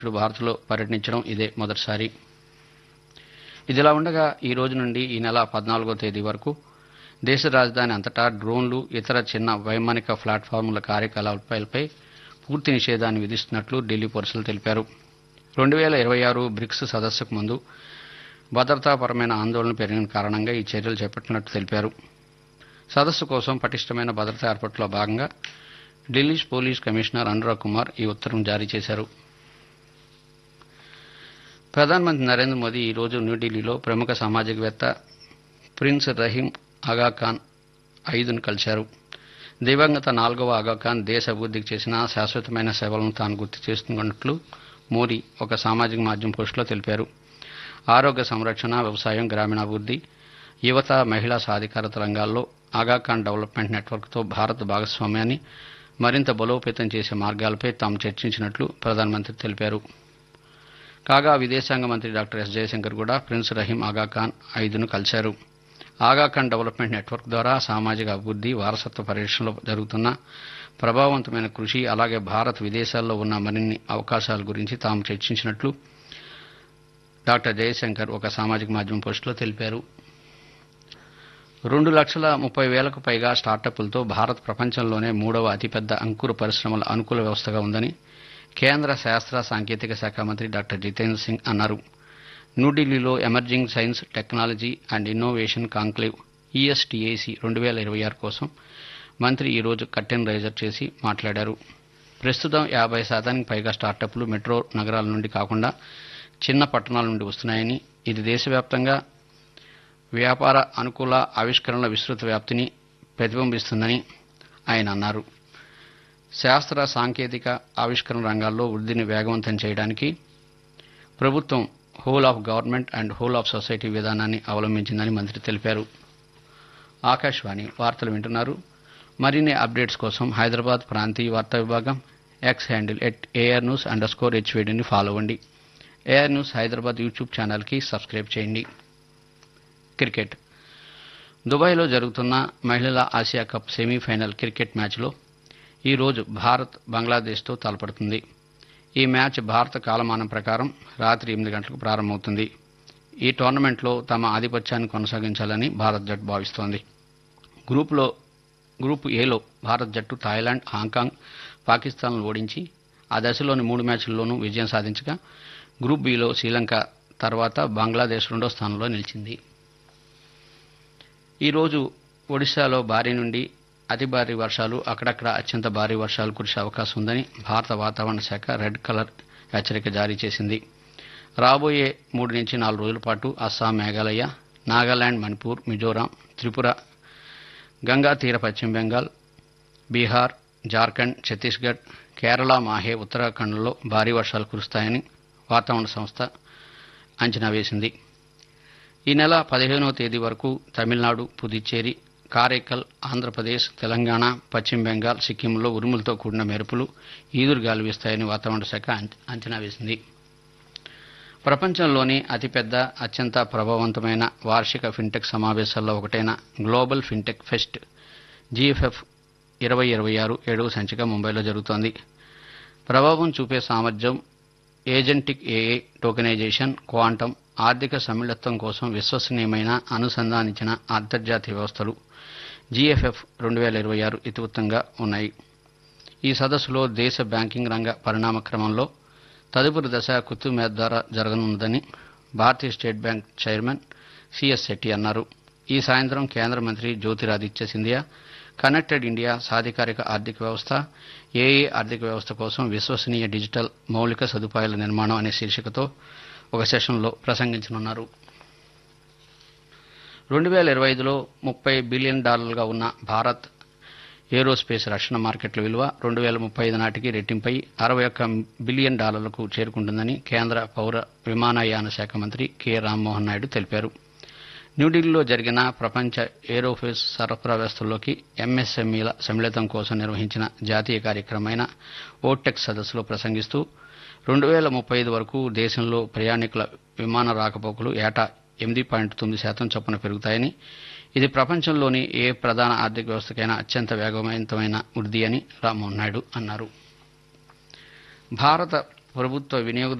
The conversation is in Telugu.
ఇప్పుడు భారత్లో పర్యటించడం ఇదే మొదటిసారి ఇదిలా ఉండగా ఈ రోజు నుండి ఈ నెల పద్నాలుగో తేదీ వరకు దేశ రాజధాని అంతటా డ్రోన్లు ఇతర చిన్న వైమానిక ప్లాట్ఫామ్ల కార్యకలాపాలపై పూర్తి నిషేధాన్ని విధిస్తున్నట్లు ఢిల్లీ పోలీసులు తెలిపారు రెండు వేల ఇరవై ఆరు బ్రిక్స్ సదస్సుకు ముందు భద్రతాపరమైన ఆందోళన పెరిగిన కారణంగా ఈ చర్యలు చేపట్టినట్లు తెలిపారు సదస్సు కోసం పటిష్టమైన భద్రతా ఏర్పాట్లో భాగంగా ఢిల్లీ పోలీస్ కమిషనర్ అనురాగ్ కుమార్ ఈ ఉత్తర్వును జారీ చేశారు ప్రధానమంత్రి నరేంద్ర మోదీ ఈ రోజు న్యూఢిల్లీలో ప్రముఖ సామాజికవేత్త ప్రిన్స్ రహీం ఆగాఖాన్ ఐదును కలిశారు దివంగత నాలుగవ ఆగాఖాన్ దేశ అభివృద్ధికి చేసిన శాశ్వతమైన సేవలను తాను గుర్తు చేస్తున్నట్లు మోదీ ఒక సామాజిక మాధ్యమం పోస్టులో తెలిపారు ఆరోగ్య సంరక్షణ వ్యవసాయం గ్రామీణాభివృద్ధి యువత మహిళా సాధికారత రంగాల్లో ఆగాఖాన్ డెవలప్మెంట్ నెట్వర్క్తో భారత్ భాగస్వామ్యాన్ని మరింత బలోపేతం చేసే మార్గాలపై తాము చర్చించినట్లు ప్రధానమంత్రి తెలిపారు కాగా విదేశాంగ మంత్రి డాక్టర్ ఎస్ జయశంకర్ కూడా ప్రిన్స్ రహీం ఆగాఖాన్ ఐదును కలిశారు ఆగాఖాన్ డెవలప్మెంట్ నెట్వర్క్ ద్వారా సామాజిక అభివృద్ధి వారసత్వ పరిరక్షణలో జరుగుతున్న ప్రభావవంతమైన కృషి అలాగే భారత్ విదేశాల్లో ఉన్న మరిన్ని అవకాశాల గురించి తాము చర్చించినట్లు డాక్టర్ జయశంకర్ ఒక సామాజిక మాధ్యమం పోస్టులో తెలిపారు రెండు లక్షల ముప్పై వేలకు పైగా స్టార్టప్లతో భారత్ ప్రపంచంలోనే మూడవ అతిపెద్ద అంకుర పరిశ్రమల అనుకూల వ్యవస్థగా ఉందని కేంద్ర శాస్త్ర సాంకేతిక శాఖ మంత్రి డాక్టర్ జితేంద్ర సింగ్ అన్నారు న్యూఢిల్లీలో emerging science technology and innovation conclave ESTAC రెండు వేల ఇరవై ఆరు కోసం మంత్రి ఈ రోజు కట్టెన్ రైజర్ చేసి మాట్లాడారు ప్రస్తుతం యాభై శాతానికి పైగా స్టార్టప్లు మెట్రో నగరాల నుండి కాకుండా చిన్న పట్టణాల నుండి వస్తున్నాయని ఇది దేశవ్యాప్తంగా వ్యాపార అనుకూల ఆవిష్కరణల విస్తృత వ్యాప్తిని ప్రతిబింబిస్తుందని ఆయన అన్నారు శాస్త్ర సాంకేతిక ఆవిష్కరణ రంగాల్లో వృద్ధిని వేగవంతం చేయడానికి ప్రభుత్వం whole of government and whole of society విధానాన్ని అవలంబించిందని మంత్రి తెలిపారు ఆకాశవాణి వార్తలు వింటున్నారు మరిన్ని అప్డేట్స్ కోసం హైదరాబాద్ ప్రాంతీయ వార్తా విభాగం X handle at AR news under score హెచ్వేడిని ఫాలో అవ్వండి ఏఆర్ న్యూస్ హైదరాబాద్ యూట్యూబ్ ఛానల్కి సబ్స్క్రైబ్ చేయండి క్రికెట్ దుబాయ్లో జరుగుతున్న మహిళల ఆసియా కప్ సెమీఫైనల్ క్రికెట్ మ్యాచ్లో ఈ రోజు భారత్ బంగ్లాదేశ్తో తలపడుతుంది ఈ మ్యాచ్ భారత కాలమానం ప్రకారం రాత్రి ఎనిమిది గంటలకు ప్రారంభమవుతుంది ఈ టోర్నమెంట్లో తమ ఆధిపత్యాన్ని కొనసాగించాలని భారత్ జట్టు భావిస్తోంది గ్రూపులో గ్రూప్ ఏలో భారత్ జట్టు థాయిలాండ్ హాంకాంగ్ పాకిస్తాన్ను ఓడించి ఆ దశలోని మూడు మ్యాచ్ల్లోనూ విజయం సాధించగా గ్రూప్ బిలో శ్రీలంక తర్వాత బంగ్లాదేశ్ రెండో స్థానంలో నిలిచింది ఈరోజు ఒడిశాలో భారీ నుండి అతి భారీ వర్షాలు అక్కడక్కడ అత్యంత భారీ వర్షాలు కురిసే అవకాశం ఉందని భారత వాతావరణ శాఖ రెడ్ కలర్ హెచ్చరిక జారీ చేసింది రాబోయే మూడు నుంచి నాలుగు రోజుల పాటు అస్సాం మేఘాలయ నాగాలాండ్ మణిపూర్ మిజోరాం త్రిపుర గంగా తీర పశ్చిమ బెంగాల్ బీహార్ జార్ఖండ్ ఛత్తీస్గఢ్ కేరళ మాహే ఉత్తరాఖండ్లో భారీ వర్షాలు కురుస్తాయని వాతావరణ సంస్థ అంచనా వేసింది ఈ నెల పదిహేనవ తేదీ వరకు తమిళనాడు పుదుచ్చేరి కారైకల్ ఆంధ్రప్రదేశ్ తెలంగాణ పశ్చిమ బెంగాల్ సిక్కింలో ఉరుములతో కూడిన మెరుపులు ఈదురుగాలు వీస్తాయని వాతావరణ శాఖ అంచ- అంచనా వేసింది ప్రపంచంలోని అతిపెద్ద అత్యంత ప్రభావవంతమైన వార్షిక ఫిన్టెక్ సమావేశాల్లో ఒకటైన గ్లోబల్ ఫిన్టెక్ ఫెస్ట్ జీఎఫ్ఎఫ్ ఇరవై ఇరవై ఆరు ఏడవ సంచిక ముంబైలో జరుగుతోంది ప్రభావం చూపే సామర్థ్యం ఏజెంటిక్ ఏఏ టోకెనైజేషన్ క్వాంటం ఆర్థిక సమ్మిళత్వం కోసం విశ్వసనీయమైన అనుసంధానించిన అంతర్జాతీయ వ్యవస్థలు జీఎఫ్ఎఫ్ రెండు వేల ఇరవై ఆరు ఇతివృత్తంగా ఉన్నాయి ఈ సదస్సులో దేశ బ్యాంకింగ్ రంగ పరిణామ క్రమంలో తదుపరి దశ కుతుమేద్ ద్వారా జరగనుందని భారతీయ state bank chairman CS Shetty అన్నారు ఈ సాయంత్రం కేంద్ర మంత్రి జ్యోతిరాదిత్య సింధియా కనెక్టెడ్ ఇండియా సాధికారిక ఆర్థిక వ్యవస్థ ఏఏ ఆర్థిక వ్యవస్థ కోసం విశ్వసనీయ డిజిటల్ మౌలిక సదుపాయాల నిర్మాణం అనే శీర్షికతో ఒక సెషన్లో ప్రసంగించనున్నారు రెండు వేల ఇరవై ఐదులో ముప్పై బిలియన్ డాలర్లుగా ఉన్న భారత్ ఏరోస్పేస్ రక్షణ మార్కెట్ల విలువ రెండు వేల ముప్పై ఐదు నాటికి రెట్టింపై అరవై ఒక్క బిలియన్ డాలర్లకు చేరుకుంటుందని కేంద్ర పౌర విమానయాన శాఖ మంత్రి కె రామ్మోహన్ నాయుడు తెలిపారు న్యూఢిల్లీలో జరిగిన ప్రపంచ ఏరోఫేస్ సరఫరా వ్యవస్థల్లోకి ఎంఎస్ఎంఈల సమ్మిళితం కోసం నిర్వహించిన జాతీయ కార్యక్రమమైన ఓటెక్ సదస్సులో ప్రసంగిస్తూ రెండు వేల ముప్పై ఐదు వరకు దేశంలో ప్రయాణికుల విమాన రాకపోకలు ఏటా ఎనిమిది పాయింట్ తొమ్మిది శాతం చొప్పున పెరుగుతాయని ఇది ప్రపంచంలోని ఏ ప్రధాన ఆర్థిక వ్యవస్థకైనా అత్యంత వేగవంతమైన వృద్ధి అని రామ్మోహన్ నాయుడు అన్నారు భారత ప్రభుత్వ వినియోగ